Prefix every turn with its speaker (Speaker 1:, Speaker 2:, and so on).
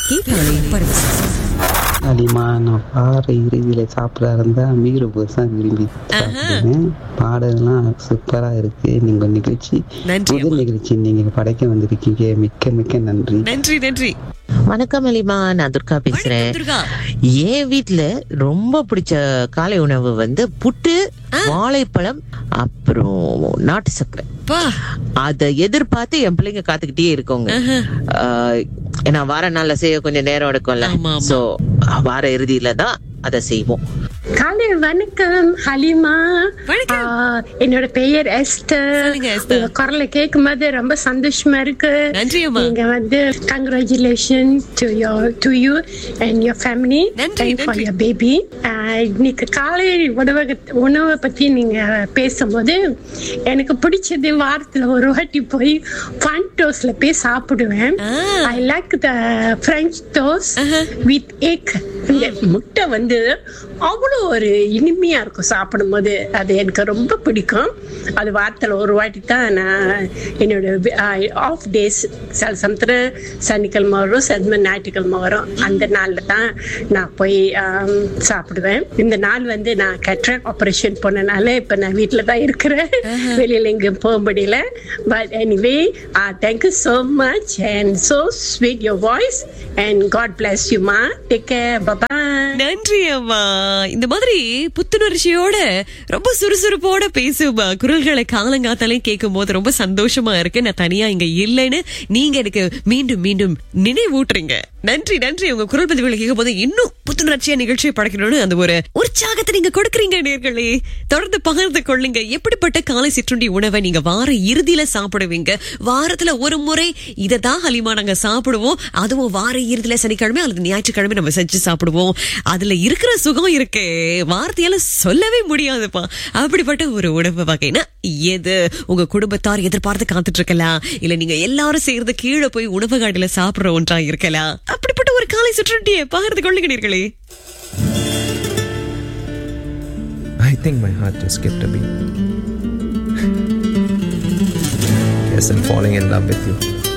Speaker 1: கேட்டாலே பரவசம்
Speaker 2: அலிமா நான் பாற இறுதியில சாப்பிடா இருந்தா மீறு தான் விரும்பி சாப்பிடுவேன் பாடலாம் சூப்பரா இருக்கு நீங்க நிகழ்ச்சி
Speaker 1: நன்றி
Speaker 2: முதல் நிகழ்ச்சி நீங்க படைக்க வந்திருக்கீங்க மிக்க மிக்க நன்றி
Speaker 1: நன்றி நன்றி
Speaker 3: வணக்கம் அலிமா நான் துர்கா பேசுறேன்
Speaker 1: வணக்கம் துர்கா
Speaker 3: என் வீட்ல ரொம்ப பிடிச்ச காலை உணவு வந்து புட்டு வாழைப்பழம் அப்புறம் நாட்டு சக்கரை
Speaker 1: பா
Speaker 3: அத எதிர்பார்த்து என் பிள்ளைங்க காத்துக்கிட்டே இருக்கோங்க ஆஹ், ஏன்னா வார நாள்ல செய்ய கொஞ்சம் நேரம் எடுக்கும்ல
Speaker 1: ஆமா, ஆமா.
Speaker 3: சோ வார இறுதியில தான் அதை செய்வோம்
Speaker 4: காலை வணக்கம் ஹலிமா
Speaker 1: வணக்கம்.
Speaker 4: ஆ, என்னோட பெயர் எஸ்தர்
Speaker 1: சொல்லுங்க, எஸ்தர்.
Speaker 4: உங்க குரலை கேட்கும் போது ரொம்ப சந்தோஷமா இருக்கு
Speaker 1: நன்றி, அம்மா.
Speaker 4: நீங்க வந்து congratulation to your to you and your family
Speaker 1: நன்றி,
Speaker 4: ஃபார்
Speaker 1: நன்றி.
Speaker 4: யோர் பேபி இன்னைக்கு காலை உணவக உணவை பத்தி நீங்க பேசும்போது எனக்கு பிடிச்சது வாரத்துல ஒரு வாட்டி போய் ஃபன் டோஸ்ட்ல போய் சாப்பிடுவேன்
Speaker 1: ஆ.
Speaker 4: I like the French toast with egg இந்த முட்டை வந்து அவ்வளோ ஒரு இனிமையா இருக்கும் சாப்பிடும்போது அது எனக்கு ரொம்ப பிடிக்கும் அது வாரத்தில் ஒரு வாட்டி தான் நான் என்னோட ஆஃப் டேஸ் சில சமயத்தில் சனிக்கிழமை வரும் சில ஞாயிற்றுக்கிழமை வரும் அந்த நாளில் தான் நான் போய் ஆம், சாப்பிடுவேன் இந்த நாள் வந்து நான் கட்ராக் ஆப்ரேஷன் போனனால இப்போ நான் வீட்டில் தான் இருக்கிறேன் வெளியில் எங்கேயும் போக முடியல but anyway thank you so much and so sweet your voice and God bless you மா டேக் கேர் பபாய்
Speaker 1: நன்றி அம்மா இந்த மாதிரி புத்துணர்ச்சியோட ரொம்ப சுறுசுறுப்போட பேசுமா குரல்களை காலங்காத்தாலையும் கேட்கும் போது ரொம்ப சந்தோஷமா இருக்கு நான் தனியா இங்க இல்லைன்னு நீங்க எனக்கு மீண்டும் மீண்டும் நினைவூட்டுறீங்க நன்றி நன்றி உங்க குரல் பதிவுகளை கேட்கும் போது இன்னும் புத்துணர்ச்சியா நிகழ்ச்சியை படைக்கணும்னு அந்த ஒரு உற்சாகத்தை நீங்க கொடுக்குறீங்க நேர்களே தொடர்ந்து பகிர்ந்து கொள்ளுங்க எப்படிப்பட்ட காலை சிற்றுண்டி உணவை நீங்க வார இறுதியில சாப்பிடுவீங்க வாரத்துல ஒரு முறை இதை தான் ஹலிமா நாங்க சாப்பிடுவோம் அதுவும் வார இறுதியில சனிக்கிழமை அல்லது ஞாயிற்றுக்கிழமை நம்ம செஞ்சு சாப்பிடுவோம் அதுல இருக்கிற சுகம் இருக்கே வார்த்தையால சொல்லவே முடியாதுப்பா அப்படிப்பட்ட ஒரு உணவு வகைனா எது உங்க குடும்பத்தார் எதிர்பார்த்து காத்துட்டு இருக்கலாம் இல்ல நீங்க எல்லாரும் சேர்ந்து கீழே போய் உணவு காட்டில சாப்பிடுற ஒன்றா இருக்கலாம் அப்படிப்பட்ட ஒரு காலை சுற்றுண்டியை பகிர்ந்து கொள்ளுங்க நேர்களே
Speaker 5: I think my heart just skipped a beat. Guess I'm falling in love with you.